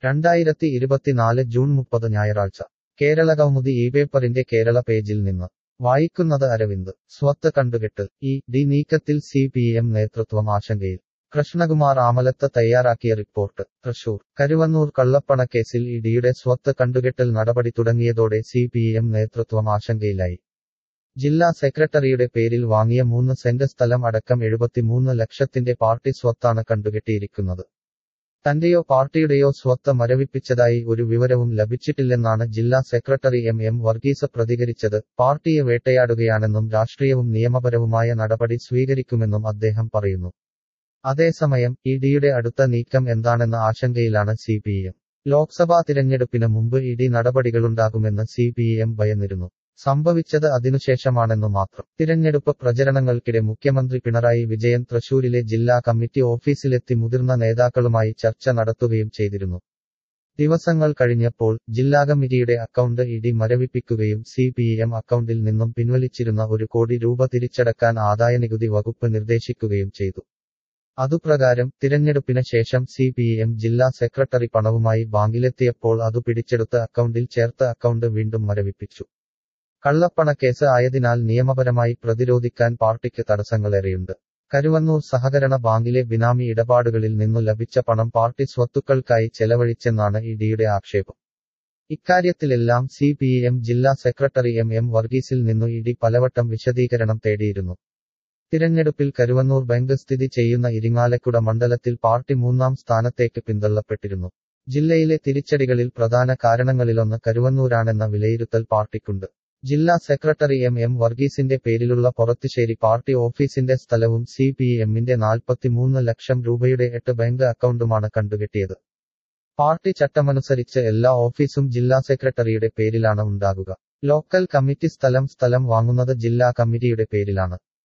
രണ്ടായിരത്തി ഇരുപത്തിനാല് ജൂൺ മുപ്പത് ഞായറാഴ്ച കേരള കൗമുദി ഈ പേപ്പറിന്റെ കേരള പേജിൽ നിന്ന് വായിക്കുന്നത് അരവിന്ദ് സ്വത്ത് കണ്ടുകെട്ട് ഈ ഡി നീക്കത്തിൽ സി പി എം നേതൃത്വം ആശങ്കയിൽ കൃഷ്ണകുമാർ ആമലത്ത് തയ്യാറാക്കിയ റിപ്പോർട്ട് തൃശൂർ കരുവന്നൂർ കള്ളപ്പണക്കേസിൽ ഇഡിയുടെ സ്വത്ത് കണ്ടുകെട്ടൽ നടപടി തുടങ്ങിയതോടെ സി പി എം നേതൃത്വം ആശങ്കയിലായി ജില്ലാ സെക്രട്ടറിയുടെ പേരിൽ വാങ്ങിയ മൂന്ന് സെന്റ് സ്ഥലം അടക്കം എഴുപത്തിമൂന്ന് ലക്ഷത്തിന്റെ പാർട്ടി സ്വത്താണ് കണ്ടുകെട്ടിയിരിക്കുന്നത് തന്റെയോ പാർട്ടിയുടെയോ സ്വത്ത് മരവിപ്പിച്ചതായി ഒരു വിവരവും ലഭിച്ചിട്ടില്ലെന്നാണ് ജില്ലാ സെക്രട്ടറി എം എം വർഗീസ് പ്രതികരിച്ചത് പാർട്ടിയെ വേട്ടയാടുകയാണെന്നും രാഷ്ട്രീയവും നിയമപരവുമായ നടപടി സ്വീകരിക്കുമെന്നും അദ്ദേഹം പറയുന്നു അതേസമയം ഇഡിയുടെ അടുത്ത നീക്കം എന്താണെന്ന ആശങ്കയിലാണ് സി പി എം ലോക്സഭാ തിരഞ്ഞെടുപ്പിന് മുമ്പ് ഇഡി നടപടികളുണ്ടാകുമെന്ന് സി പി എം ഭയന്നിരുന്നു സംഭവിച്ചത് അതിനുശേഷമാണെന്നു മാത്രം തിരഞ്ഞെടുപ്പ് പ്രചരണങ്ങൾക്കിടെ മുഖ്യമന്ത്രി പിണറായി വിജയൻ തൃശൂരിലെ ജില്ലാ കമ്മിറ്റി ഓഫീസിലെത്തി മുതിർന്ന നേതാക്കളുമായി ചർച്ച നടത്തുകയും ചെയ്തിരുന്നു ദിവസങ്ങൾ കഴിഞ്ഞപ്പോൾ ജില്ലാ കമ്മിറ്റിയുടെ അക്കൗണ്ട് ഇടി മരവിപ്പിക്കുകയും സി പി എം അക്കൗണ്ടിൽ നിന്നും പിൻവലിച്ചിരുന്ന ഒരു കോടി രൂപ തിരിച്ചടക്കാൻ ആദായനികുതി വകുപ്പ് നിർദ്ദേശിക്കുകയും ചെയ്തു അതുപ്രകാരം തിരഞ്ഞെടുപ്പിന് ശേഷം സി പി എം ജില്ലാ സെക്രട്ടറി പണവുമായി ബാങ്കിലെത്തിയപ്പോൾ അത് പിടിച്ചെടുത്ത് അക്കൗണ്ടിൽ ചേർത്ത് അക്കൗണ്ട് വീണ്ടും മരവിപ്പിച്ചു കള്ളപ്പണക്കേസ് ആയതിനാൽ നിയമപരമായി പ്രതിരോധിക്കാൻ പാർട്ടിക്ക് തടസ്സങ്ങളേറെയുണ്ട് കരുവന്നൂർ സഹകരണ ബാങ്കിലെ ബിനാമി ഇടപാടുകളിൽ നിന്നു ലഭിച്ച പണം പാർട്ടി സ്വത്തുക്കൾക്കായി ചെലവഴിച്ചെന്നാണ് ഇഡിയുടെ ആക്ഷേപം ഇക്കാര്യത്തിലെല്ലാം സി പി എം ജില്ലാ സെക്രട്ടറി എം എം വർഗീസിൽ നിന്നു ഇഡി പലവട്ടം വിശദീകരണം തേടിയിരുന്നു തിരഞ്ഞെടുപ്പിൽ കരുവന്നൂർ ബാങ്ക് സ്ഥിതി ചെയ്യുന്ന ഇരിങ്ങാലക്കുട മണ്ഡലത്തിൽ പാർട്ടി മൂന്നാം സ്ഥാനത്തേക്ക് പിന്തള്ളപ്പെട്ടിരുന്നു ജില്ലയിലെ തിരിച്ചടികളിൽ പ്രധാന കാരണങ്ങളിലൊന്ന് കരുവന്നൂരാണെന്ന വിലയിരുത്തൽ പാർട്ടിക്കുണ്ട് ജില്ലാ സെക്രട്ടറി എം എം വർഗീസിന്റെ പേരിലുള്ള പൊറത്തുശ്ശേരി പാർട്ടി ഓഫീസിന്റെ സ്ഥലവും സി പി എമ്മിന്റെ നാൽപ്പത്തിമൂന്ന് ലക്ഷം രൂപയുടെ എട്ട് ബാങ്ക് അക്കൗണ്ടുമാണ് കണ്ടുകെട്ടിയത് പാർട്ടി ചട്ടമനുസരിച്ച് എല്ലാ ഓഫീസും ജില്ലാ സെക്രട്ടറിയുടെ പേരിലാണ് ഉണ്ടാകുക ലോക്കൽ കമ്മിറ്റി സ്ഥലം സ്ഥലം വാങ്ങുന്നത് ജില്ലാ കമ്മിറ്റിയുടെ പേരിലാണ്